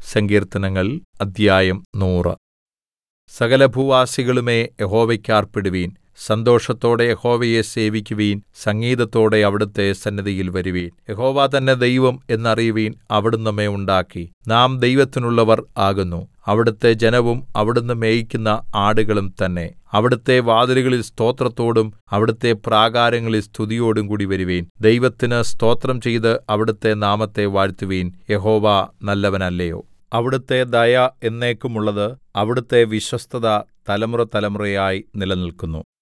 സങ്കീർത്തനങ്ങൾ അദ്ധ്യായം നൂറ് സകലഭൂവാസികളുമേ യഹോവയ്ക്ക് ആർപ്പിടുവിൻ സന്തോഷത്തോടെ യഹോവയെ സേവിക്കുവിൻ സംഗീതത്തോടെ അവിടുത്തെ സന്നിധിയിൽ വരുവിൻ യഹോവ തന്നെ ദൈവം എന്നറിയുവിൻ അവിടുന്ന് നമ്മെ ഉണ്ടാക്കി നാം ദൈവത്തിനുള്ളവർ ആകുന്നു അവിടുത്തെ ജനവും അവിടുന്ന് മേയിക്കുന്ന ആടുകളും തന്നെ അവിടുത്തെ വാതിലുകളിൽ സ്തോത്രത്തോടും അവിടുത്തെ പ്രാകാരങ്ങളിൽ സ്തുതിയോടും കൂടി വരുവിൻ ദൈവത്തിന് സ്തോത്രം ചെയ്ത് അവിടുത്തെ നാമത്തെ വാഴ്ത്തുവിൻ യഹോവ നല്ലവനല്ലയോ അവിടുത്തെ ദയ എന്നേക്കുമുള്ളത് അവിടുത്തെ വിശ്വസ്തത തലമുറതലമുറയായി നിലനില്ക്കുന്നു